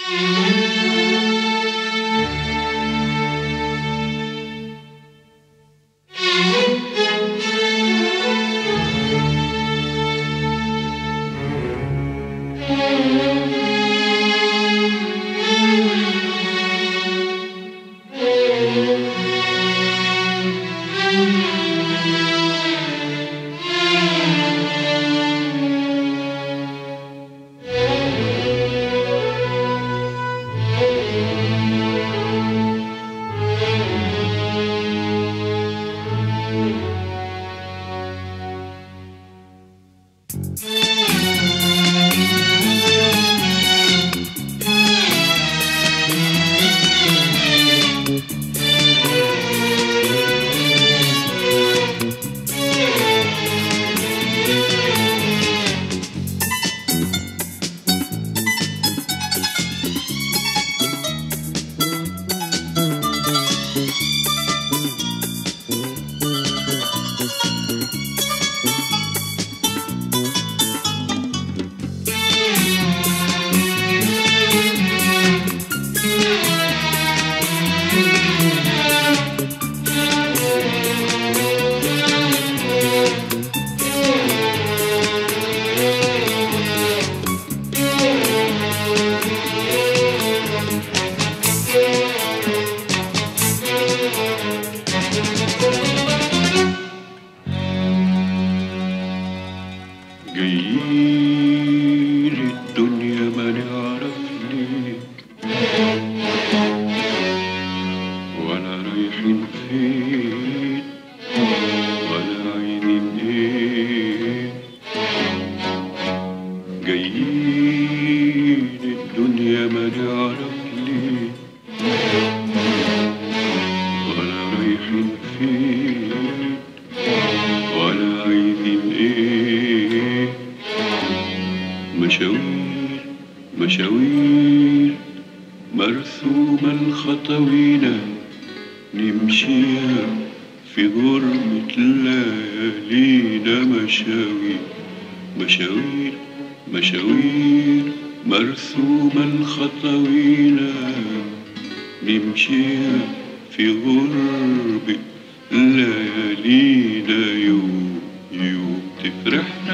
جايين الدنيا ما نعرف ليه ولا رايحين فين ولا عايزين ايه جايين الدنيا ما نعرف ليه ولا رايحين فين ولا عايزين ايه مشاوير مشاوير مرسومة الخطوينة نمشيها في غربة ليالينا مشاوير مشاوير مشاوير مرسومة الخطوينة نمشيها في غربة ليالينا يوم يوم تفرحنا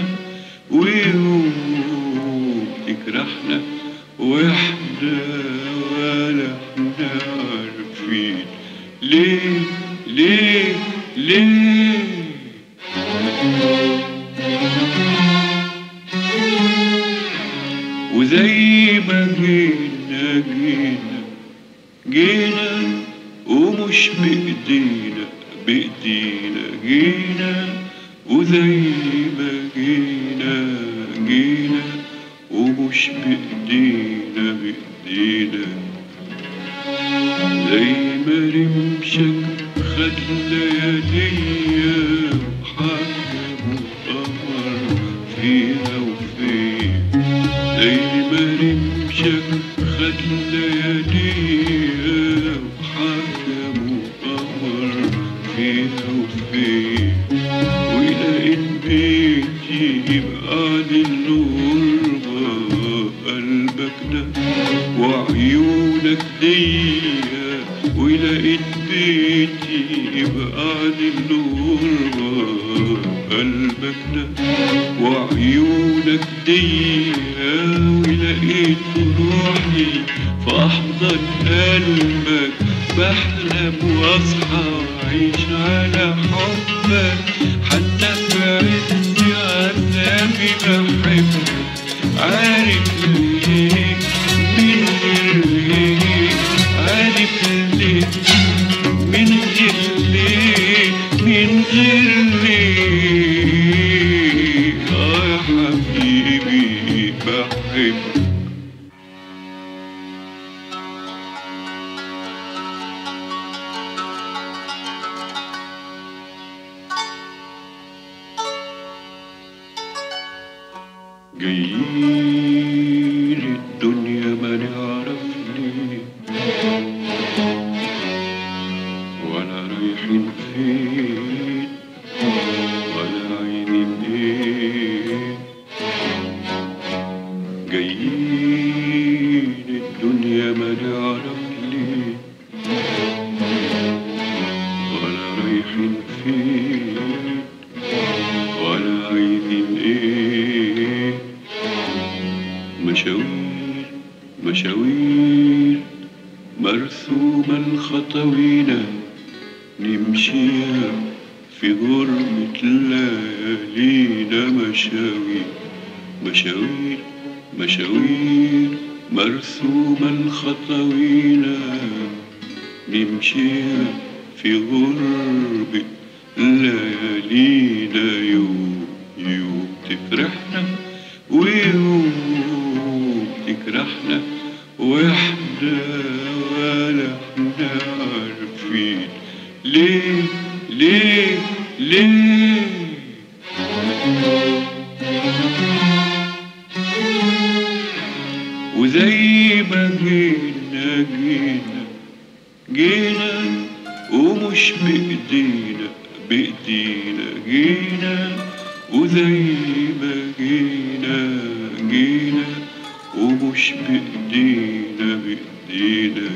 ويوم تجرحنا واحنا ولا احنا عارفين ليه ليه ليه وزي ما جينا جينا جينا ومش بإيدينا بإيدينا جينا وزي ما جينا جينا ومش بإيدينا بإيدينا زي ما رمشك خد لياليا وحكم وقمر فيها وفين زي ما رمشك خد لياليا وحكم وقمر فيها وفين ولقيت بيتي يبقى للغربة قلبك ده وعيونك ديا ولقيت بيتي يبقى للغربة قلبك ده وعيونك ديا ولقيت روحي في أحضن قلبك بحلم واصحى وأعيش على حبك حتى في عز عذابي بحبك عارف ليه من غير ليه عارف ليه من غير ليه من غير ليه آه يا حبيبي بحبك جايين الدنيا ما نعرف ليه ولا رايحين فين ولا عايزين ايه جايين الدنيا نعرف ليه ولا رايحين فين ولا عايزين ايه مشاوير مشاوير مرسومة الخطوينا نمشيها في غربة ليالينا مشاوير مشاوير مشاوير مرسومة الخطوينا نمشيها في غربة ليالينا يوم يوم تفرحنا ويوم تجرحنا واحنا ولا احنا عارفين ليه ليه ليه وزي ما جينا جينا جينا ومش بإيدينا بإيدينا جينا وزي ما جينا جينا ومش بإيدينا بإيدينا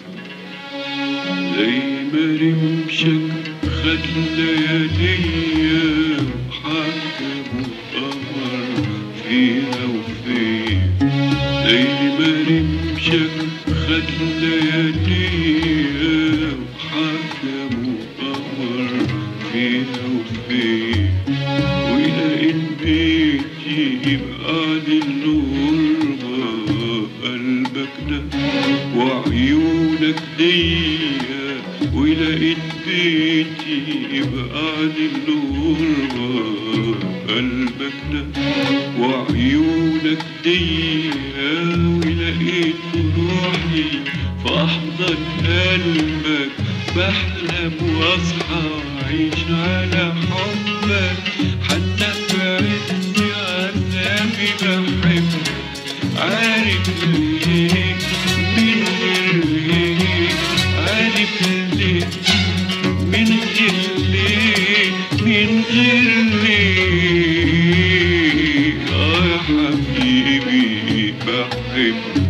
زي ما رمشك خد لياليا وحكم وقمر فيها وفين زي ما رمشك خد لياليا وحكم وقمر فيها وفين ولقيت بيتي يبقى دي الغربة قلبك ده وعيونك ديا ولقيت بيتي يبقى دي الغربة قلبك ده وعيونك ديا ولقيت روحي في أحضن قلبك بحلم واصحى وأعيش على حبك حتى في عز عذابي بحبك عارف ليه من غير ليه عارف ليه من غير ليه من غير ليه آه يا حبيبي بحبك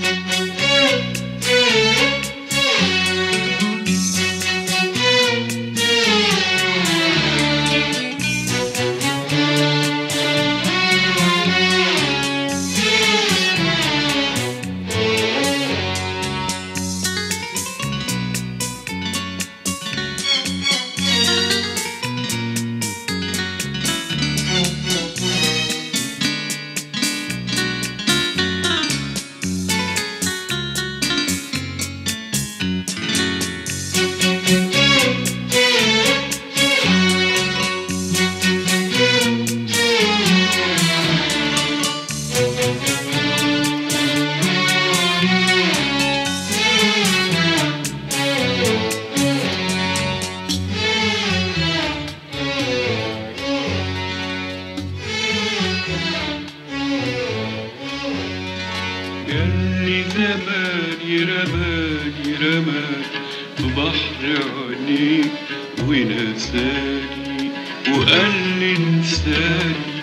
ياللي زماني رماني رماني في بحر عينيك ونساني وقال لي انساني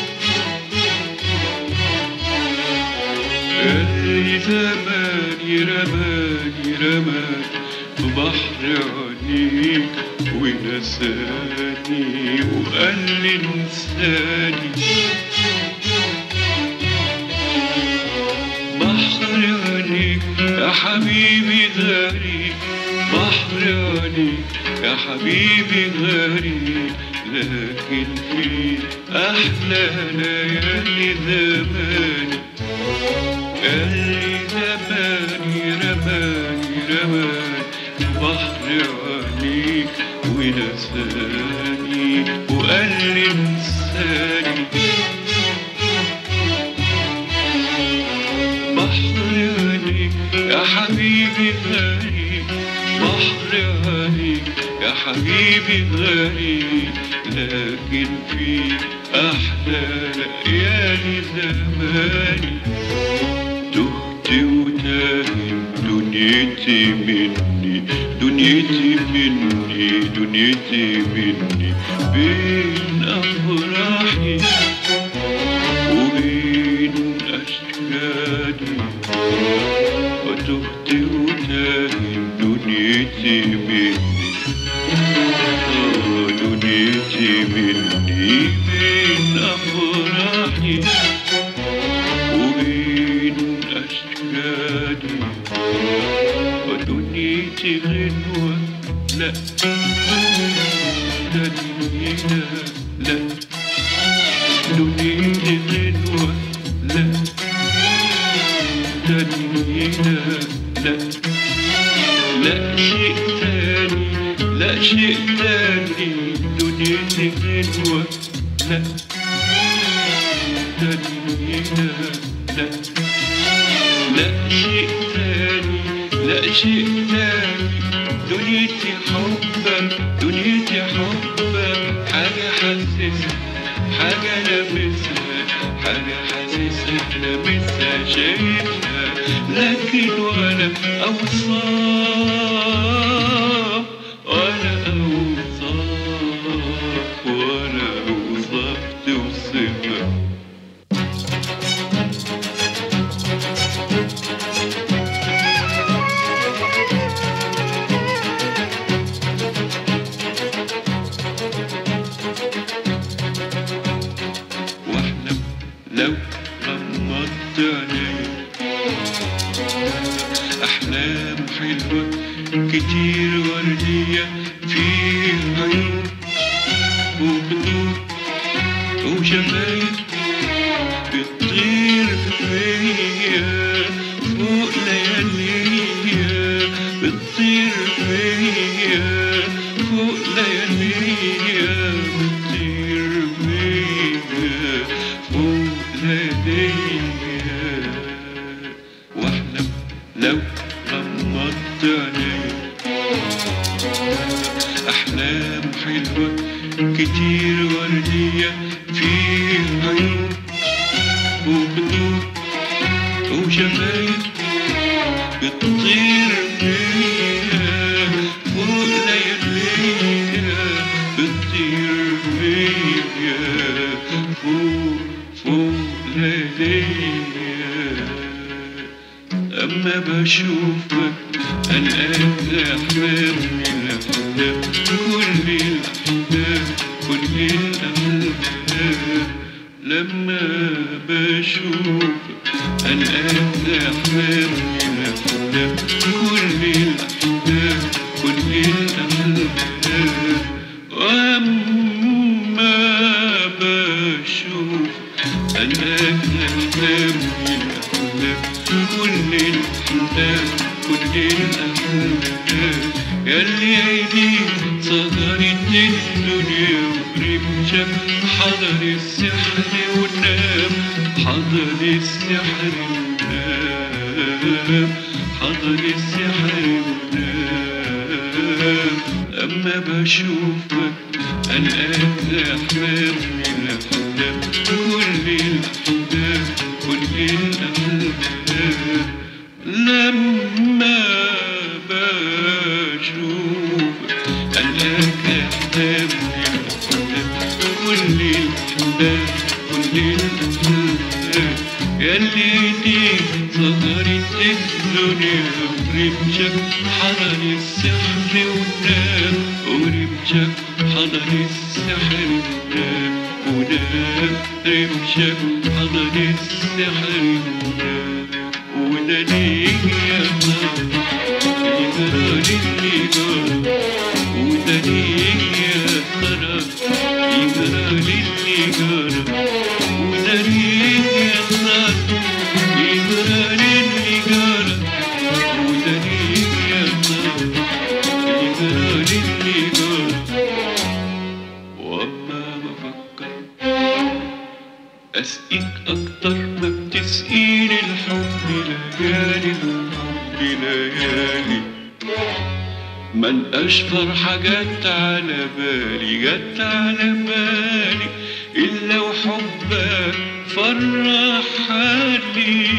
ياللي زماني رماني رماني في بحر عينيك ونساني وقال لي انساني بحر عينيك يا حبيبي غريب بحر عينيك يا حبيبي غريب لكن في أحلى ليالي زماني اللي زماني رماني رماني بحر عينيك ونساني وقال لي انساني بحر عينيك يا حبيبي غريب بحر عينيك يا حبيبي غريب لكن في أحلى ليالي زماني تهت وتاهت دنيتي مني دنيتي مني دنيتي مني بين أفراحي وبين أشكالي تهت وتاهت دنيتي مني آه، دنيتي مني بين أفراحي وبين أشكالي ودنيتي غنوة لا دنيا لا دنيتي غنوة لا دنيا لا لا شيء تاني لا شيء تاني دنيتي غنوة لا دنيا لا لا شيء تاني لا شيء تاني دنيتي حبك دنيتي حبك حاجة حاسسها حاجة لابسها حاجة حاسسها لابسها شايفها لكن ولا أوصاف ولا أوصاف ولا أوصاف توصفها واحلم لو غمضت عيني احلام حلوه كتير ورديه فيها عيون وخدود وشفايف بتطير فيا فوق لياليا بتطير فيا فوق لياليا بتطير فيا فوق لياليا واحلم لو غمضت عيني أحلام حلوة كتير وردية فيها عيون وخدود وشفايف بتطير فيها فوق لياليها بتطير فيها فوق فوق لياليها أما بشوفك ألقاك أحلام من الأحلام كل الأحلام كل الأحلام لما بشوفك ألقاك أحلام من الأحلام كل الأحلام كل الأحلام وأما بشوف ألقاك أحلام من الأحلام كل الأحلام كل الأحلام ياللي عيني صغرت الدنيا ورمشك حضر السحر ونام حضر السحر ونام حضر السحر ونام أما بشوفك ألقاك أحلام من الأحلام كل الأحلام كل الأحلام لما بشوفك ألقاك أحلام من الأحلام كل الأحلام كل الأحلام ياللي دي صغرت الدنيا ورمشك حضر السحر ونام ورمشك حضر السحر ونام ونام رمشك حضر السحر ونام وده ليه يا ترى يجرى للي جرى وده ليه يا ترى يجرى للي جرى وده ليه يا ترى يجرى للي جرى وده ليه يا ترى يجرى للي جرى وأما بفكر أسقيك أكتر ما بتسقيني الحب ليالي الحب ليالي من أشفر حاجات على بالي جت على بالي إلا وحبك فرح حالي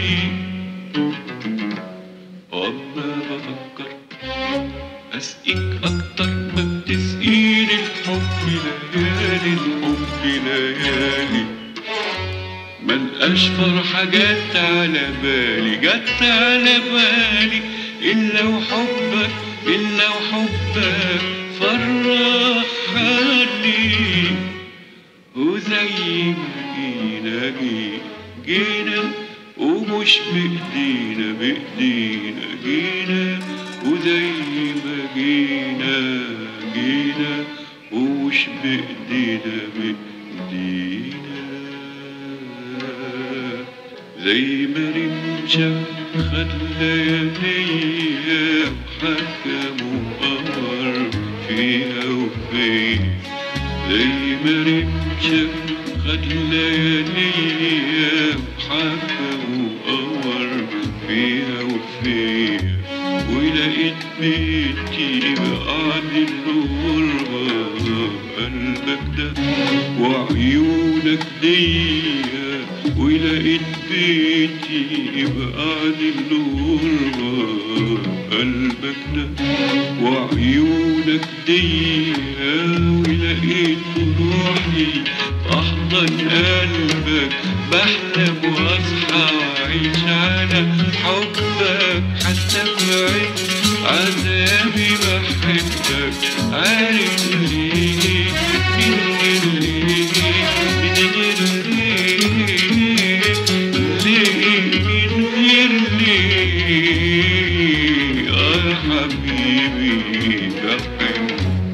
وأما بفكر أسقيك أكتر ما بتسقيني الحب ليالي الحب ليالي من أشفر حاجات على بالي جت على بالي إلا وحبك إلا وحبك فرحني وزي ما جينا جي- جينا ومش بإيدينا بإيدينا جينا وزي ما جينا جينا ومش بإيدينا بإيدينا زي ما رمشة خد لياليا وحكم وقمر فيها وفيا زي ما رمشة خد لياليا وحكم وقمر فيها وفيا ولقيت بيتي بعد الغربة قلبك ده وعيونك ديا ولقيت بيتي بعد الغربة قلبك ده وعيونك ديا ولقيت روحي أحضن قلبك بحلم وأصحى وأعيش على حبك حتى في عين عذابي بحبك عارف ليه من غير ليه من غير ليه ليه من غير ليه يا حبيبي بحبك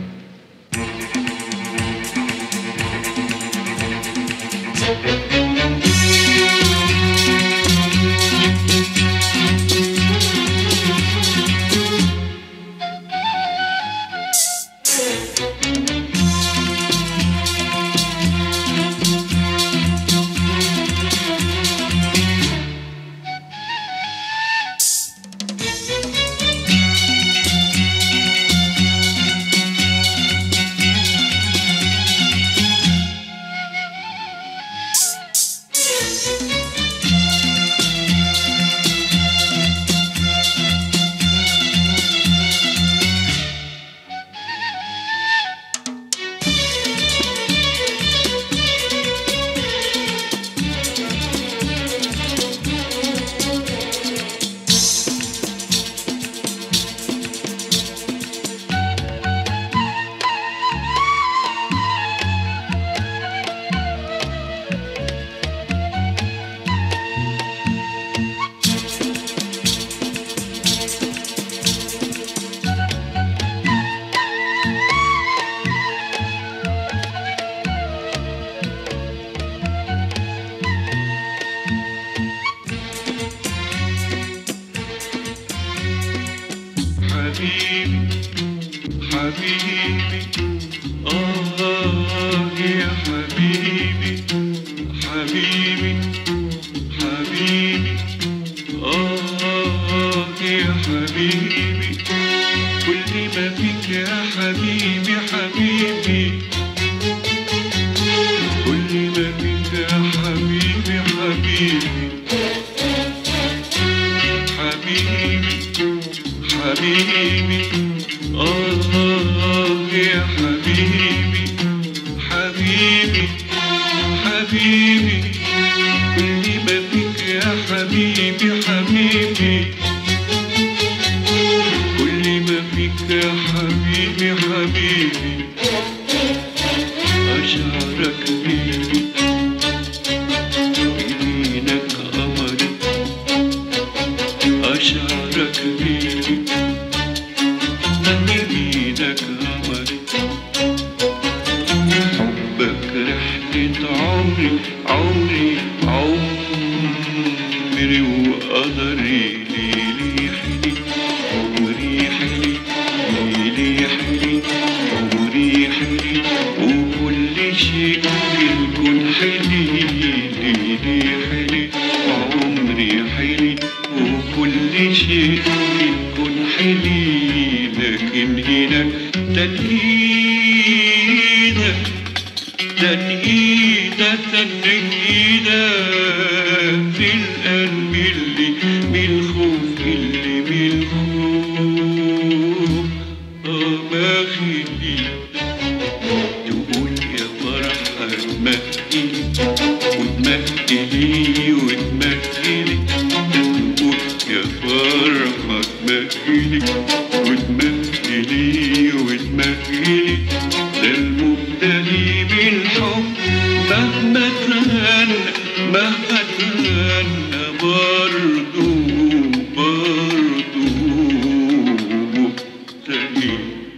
حبيبي حبيبي آه يا حبيبي حبيبي حبيبي آه يا حبيبي كل ما فيك يا حبيبي حبيبي كل ما فيك يا حبيبي حبيبي حبيبي حبيبي آه يا حبيبي حبيبي حبيبي كل ما فيك يا حبيبي حبيبي كل ما فيك يا حبيبي حبيبي أشعرك بيدي بيدينك قمري أشعرك بيدي بيدك قمري حبك رحلة عمري عمري عمري وقدري ليلي حلي عمري حلي ليلي حلي عمري حلي وكل شيء في الكون حلي ليلي حلي عمري حلي وكل شيء في الكون حلي لكن هنا تنهيدك تنهيدة تنهيدة في القلب اللي بالخوف اللي بالخوف آه ما خلي تقول يا فرحة تمهلي وتمهلي وتمهلي وتمهلي وتمهلي وتمهلي ده المبتلي بالحب مهما تهنى مهما تهنى برضو برضو مبتلي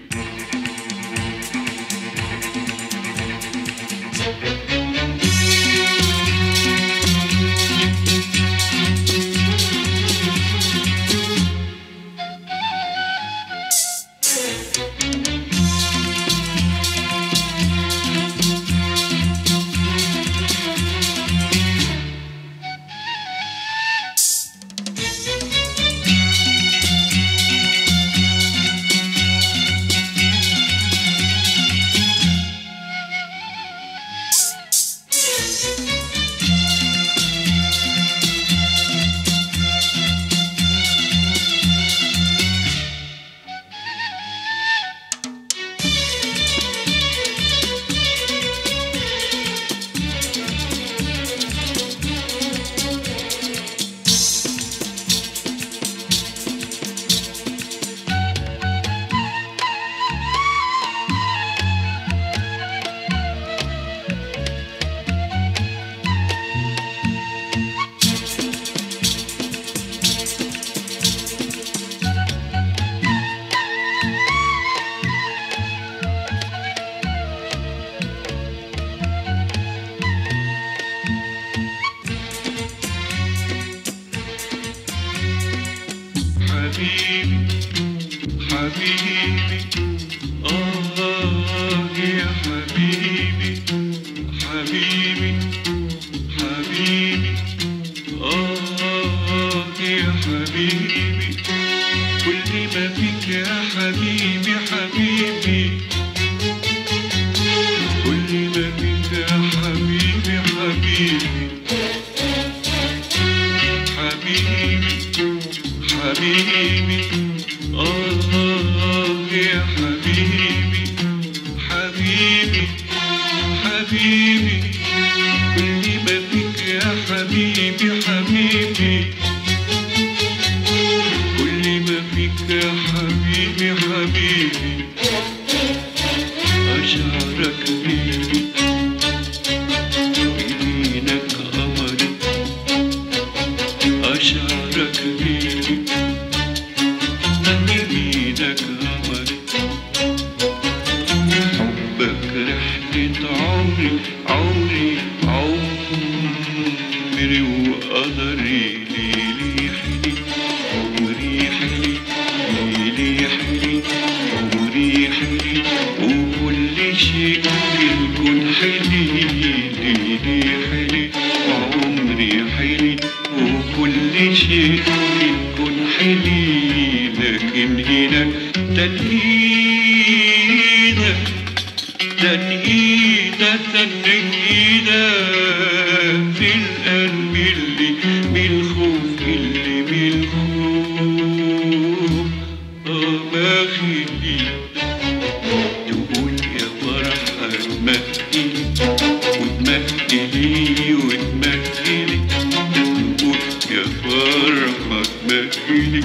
حبيبي حبيبي آه يا حبيبي حبيبي حبيبي آه يا حبيبي كل ما فيك يا حبيبي حبيبي كل ما فيك يا حبيبي حبيبي حبيبي حبيبي آه يا حبيبي حبيبي حبيبي كل ما فيك يا حبيبي حبيبي كل ما فيك يا حبيبي حبيبي أشعرك بيدي بيدينك قمري أشعرك بيدي بيدك قمري حبك رحلة عمري عمري عمري وقدري ليلي حلي عمري حلي ليلي حلي عمري حلي وكل شيء في الكون حلي ليلي حلي عمري حلي وكل شيء في الكون حلي لكن هنا تنهيدك تنهيدة تنهيدة في القلب اللي بالخوف اللي بالخوف آه ما خلي تقول يا فرحة تمهلي وتمهلي وتمهلي تقول يا فرحة تمهلي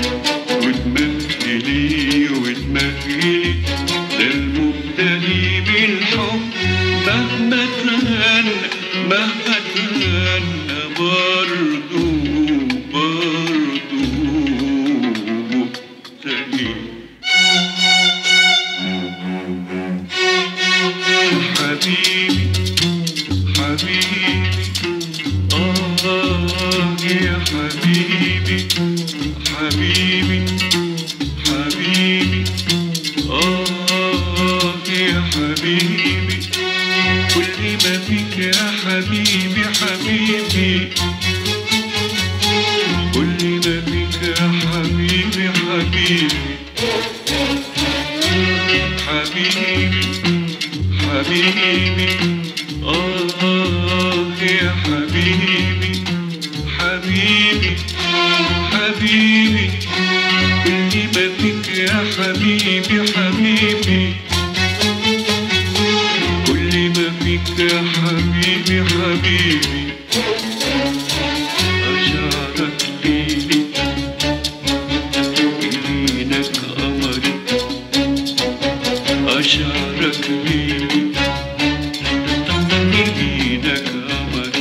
وتمهلي وتمهلي ده المبتلي بالحب مهما تهنى مهما تهنى برضو برضو مبتلي حبيبي حبيبي آه يا حبيبي حبيبي حبيبي آه يا حبيبي كل ما فيك يا حبيبي حبيبي كل ما فيك يا حبيبي حبيبي حبيبي حبيبي آه يا حبيبي حبيبي حبيبي كل ما فيك يا حبيبي حبيبي كل ما فيك يا حبيبي حبيبي أشعرك ليلي ليلي ايدك قمر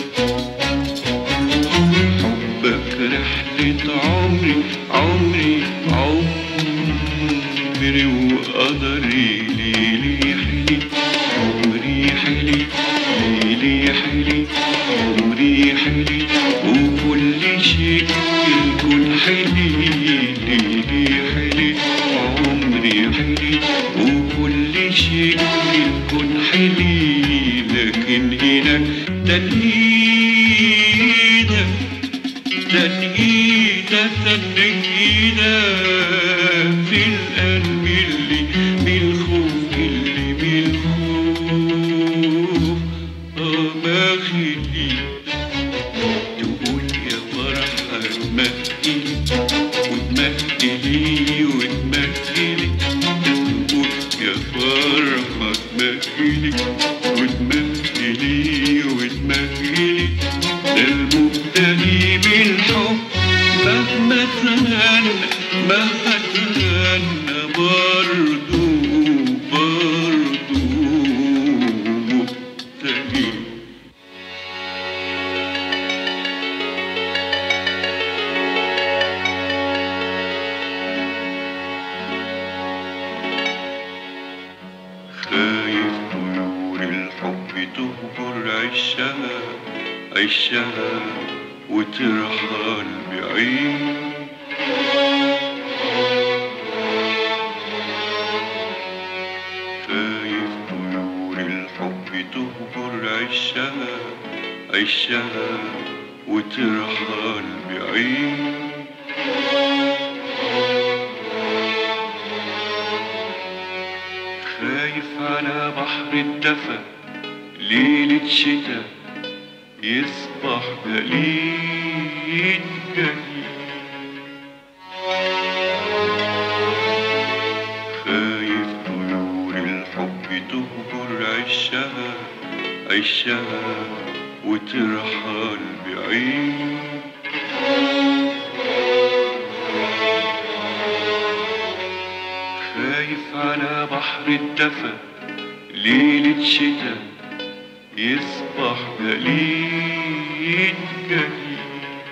حبك رحلة عمري عمري عمري وقدري ليلي حلي عمري حلي ليلي حلي عمري حلي وكل شيء الكل حلي ليلي حلي عمري حلي وكل شيء الكل حلي لكن هناك تنهيدك تنهيدة تنهيدة في القلب اللي بالخوف اللي بالخوف آه ما خلي تقول يا فرحة تمهلي وتمهلي وتمهلي تقول يا فرحة تمهلي وتمهلي وتمهلي ده المبتدي بالحب مهما تغنى مهما تغنى برضو برضو مبتدي خايف طيور الحب تهجر عشها عشها وترحل بعيد خايف طيور الحب تهجر عشها عشها وترحل بعيد خايف على بحر الدفا ليلة شتا يصبح جليد جليد خايف طيور الحب تهجر عشها عشها وترحل بعيد خايف على بحر الدفا ليلة شتا يصبح جليد جليد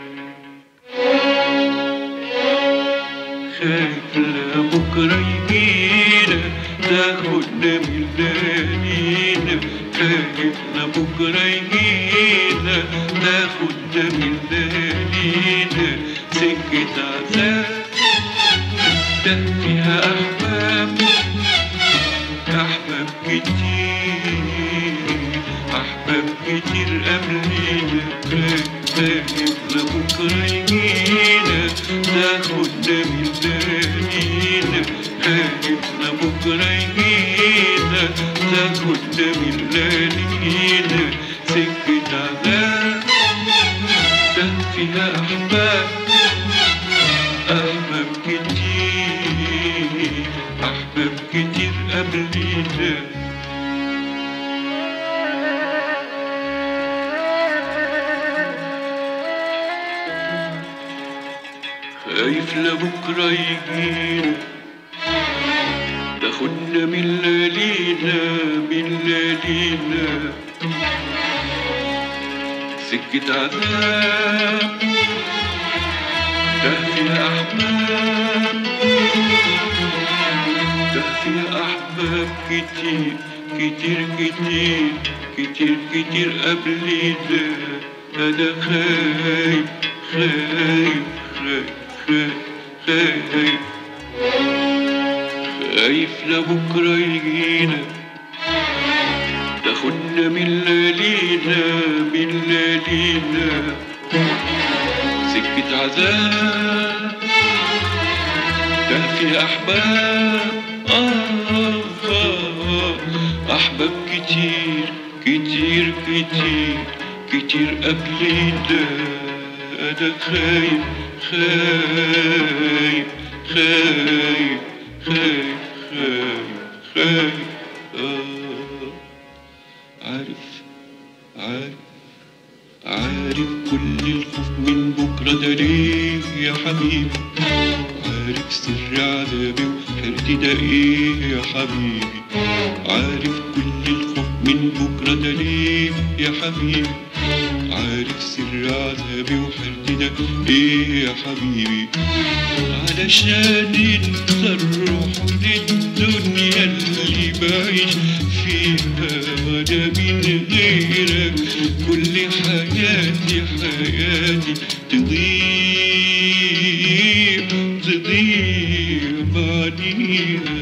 خايف لبكرة يجينا تاخدنا من ليالينا خايف لبكرة يجينا تاخدنا من ليالينا سكة عذاب ده فيها أحباب أحباب كتير أحباب كتير قبلينا خايف لبكرة يجينا تاخدنا من ليالينا خايف لبكرة يجينا تاخدنا من ليالينا سكة عذاب ده فيها أحباب أحباب كتير أحباب كتير قبلينا خايف لبكرة يجينا تاخدنا من ليالينا من ليالينا سكة عذاب ده فيها أحباب ده فيها أحباب كتير كتير كتير كتير كتير قبلينا أنا خايف خايف خايف خايف خايف خايف لبكرة يجينا تاخدنا من ليالينا من ليالينا سكة عذاب ده فيها أحباب آه آه أحباب كتير كتير كتير كتير قبلينا أنا خايف خايف خايف خايف خايف خايف آه عارف عارف عارف كل الخوف من بكرة ده ليه يا حبيبي عارف سر سر عذابي وحيرتي ده ايه يا حبيبي عارف كل الخوف من بكرة ده ليه يا حبيبي عارف سر عذابي وحيرتي ده ايه يا حبيبي علشان انت الروح للدنيا اللي بعيش فيها وانا من غيرك كل حياتي حياتي تضيع تضيع بعديها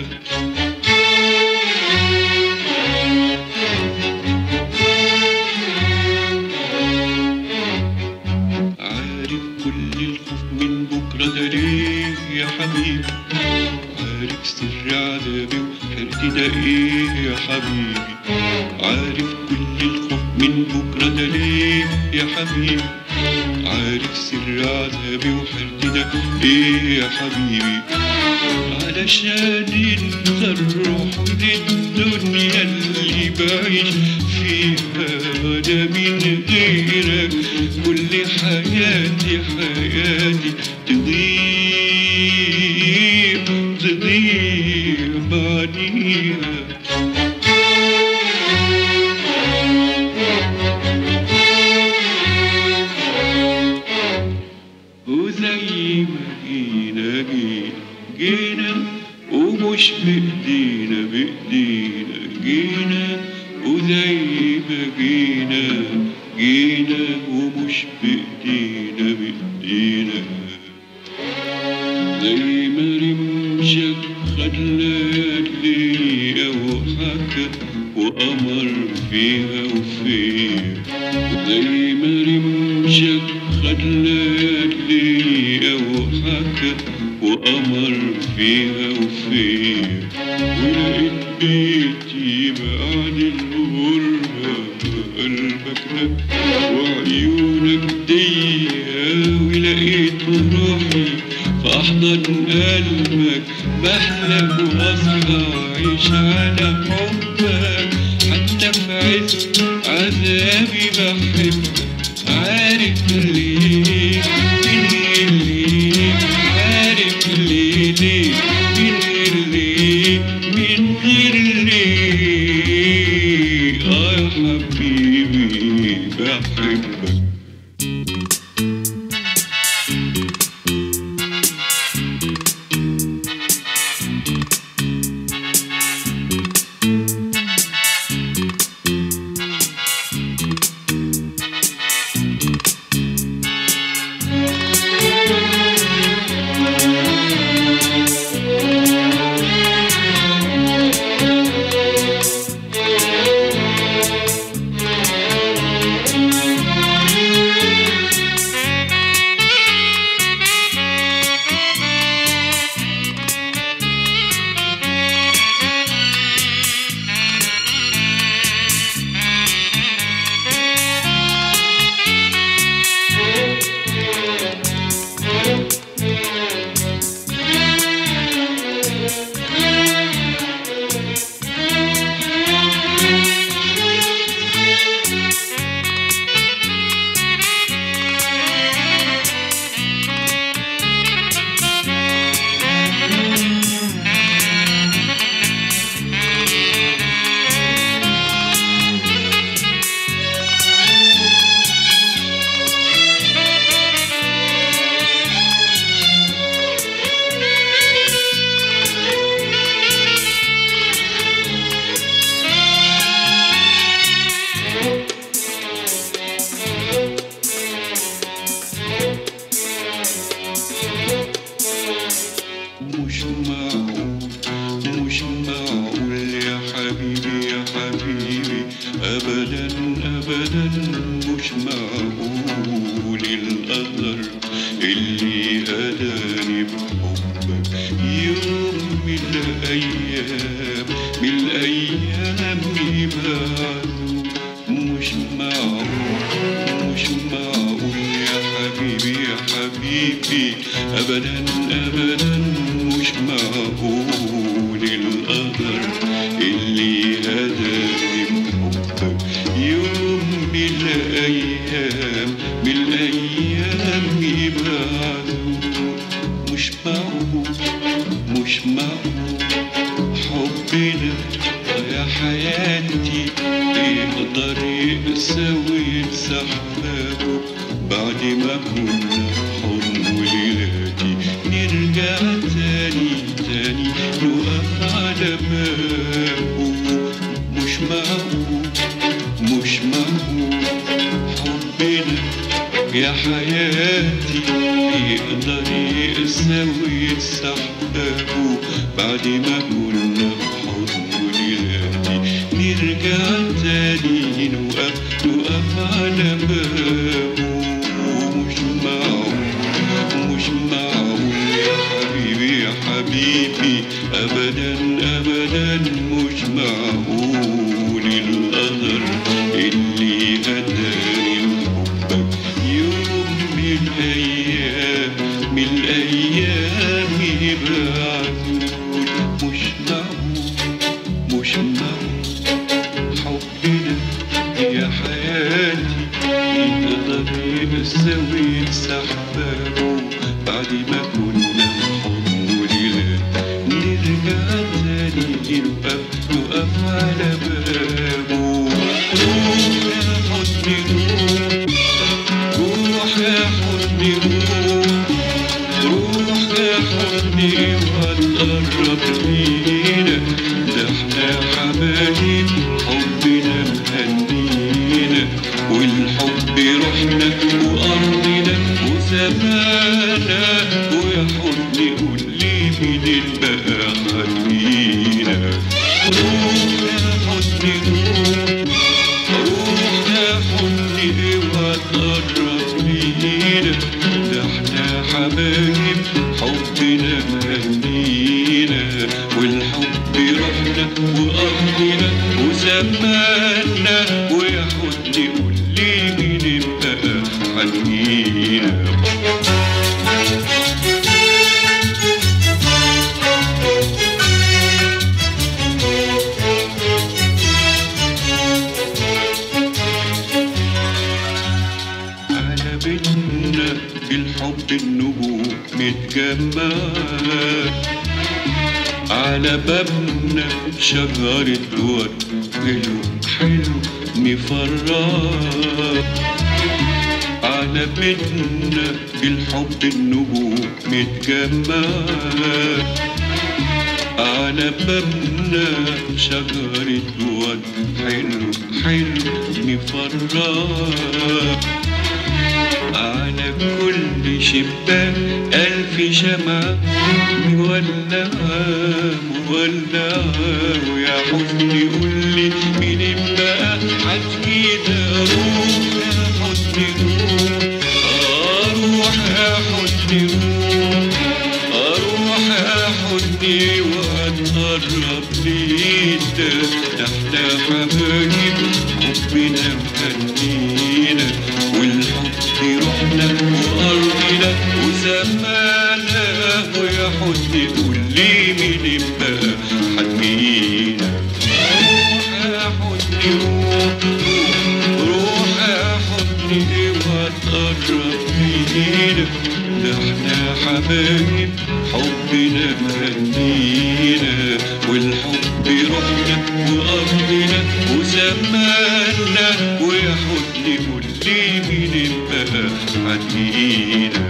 عارف كل الخوف من بكرة ده ليه يا حبيبي عارف سر عذابي وحيرتي ده ايه يا حبيبي عارف كل الخوف من بكرة ده ليه يا حبيبي عارف سر عذابي وحيرتي ده ايه يا حبيبي علشان انت الروح للدنيا اللي بعيش فيها وانا من غيرك كل حياتي حياتي تضيع تضيع بعديها وزي ما جينا جينا جينا ومش بإيدينا بإيدينا جينا وزي ما جينا جينا ومش بإيدينا بإيدينا زي ما رمشك خلاك ليا وحكى وأمر فيها وفيها زي ما رمشك خلاك ليا وحكى وأمر فيها وفيها ولقيت بيتي بعد الغربة قلبك ده وعيونك ضيقة ولقيت روحي في أحضن قلبك بحلم وأصحى وأعيش على حبك حتى في عز عذابي بحبك عارف ليه من ليه عارف ليه ليه من ليه من غير ليه آه يا حبيبي بحبك مش معقول مش معقول يا حبيبي يا حبيبي ابدا ابدا مش معقول القدر اللي هداني بحبك يوم من الايام من الايام يبعدوا مش معقول مش معقول يا حبيبي يا حبيبي ابدا ابدا مش معقول القدر اللي هداني بحبك يوم من الايام من الايام يبعدوا مش معقول مش معقول حبنا يا حياتي يقدر يقسى وينسى احبابه بعد ما كنا حضن ولادي نرجع تاني تاني نقف على بابه مش معقول مش معقول حبنا يا حياتي يقدر يقسى وينسى احبابه بعد ما كنا حضن ولادي نرجع تاني نوقف نوقف على بابه مش معقول مش معقول يا حبيبي يا حبيبي ابدا ابدا مش معقول القدر اللي هداني لحبك يوم من الايام من الايام يبعدون مش معقول مش معقول حبنا يا حياتي يقدر يقسى وينسى احبابه بعد ما كنا حضن ولاد نرجع تاني نقف نقف على بابه روح يا حضني روح روح يا حضني روح روح يا حضني وهتقرب لينا ده احنا حبايب حبنا مهنينا والحب روحنا وارضنا وزمانا ويا حضني قول لي مين بقى خلينا روح يا حضني روح روح يا حضني وهتقرب لينا ده احنا حبايب حبنا مهنينا والحب روحنا وارضنا وزماننا ويا حضني قول لي مين بقى حنينا على بيتنا بالحب النجوم متجمعة على بابنا شجرة ورد حلو حلو مفرح على بيتنا بالحب النجوم متجمعة على بابنا شجرة ورد حلو حلو مفرح على كل شباك ألف شمعة مولعة مولعة ويا حزني قول لي مين بقى حزينة روح يا حزني روح أروح يا حزني روح أروح يا حزني وأتقرب ليك ده احنا حبايب حبنا مهنينا والحب روحنا وأرضنا وزمانا ويا حزني قول لي مين بقى حنينا روح يا حزني روح روح يا حزني واتقرب لينا ده احنا حبايب حبنا مهنينا والحب روحنا وأرضنا وزماننا ويا حزني قول لي مين بقى حنينا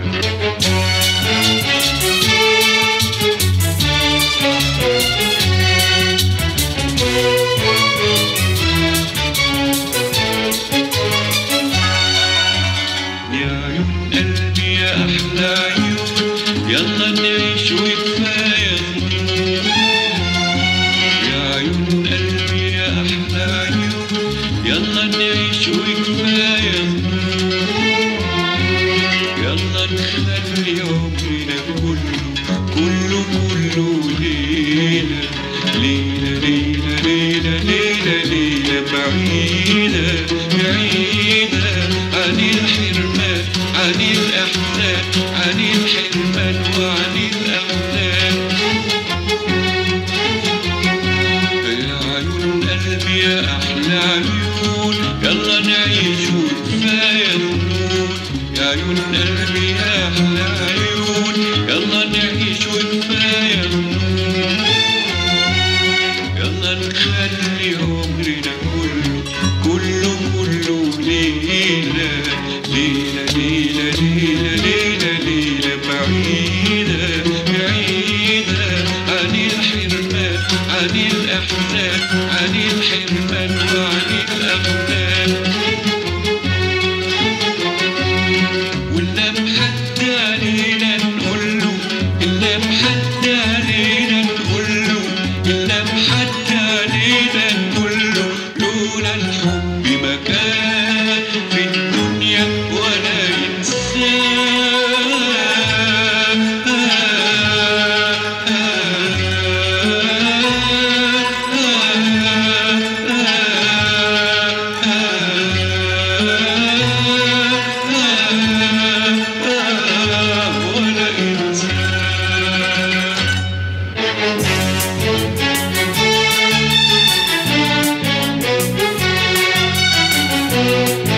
يا عيون قلبي يا أحلى عيون يلا نعيش وكفاية ظنون يا عيون قلبي يا أحلى عيون يلا نعيش وكفاية ظنون يلا نخلي عمرنا كله كله كله ليلة ليلة ليلة ليلة ليلة ليلة بعيدة بعيدة عن الحرمان عن الأحزان عن الحرمان وعن الأحزان يا عيون قلبي يا أحلى عيون يلا نعيش وكفاية ذنون يا عيون قلبي يا أحلى عيون يلا نعيش وكفاية ذنون الحنين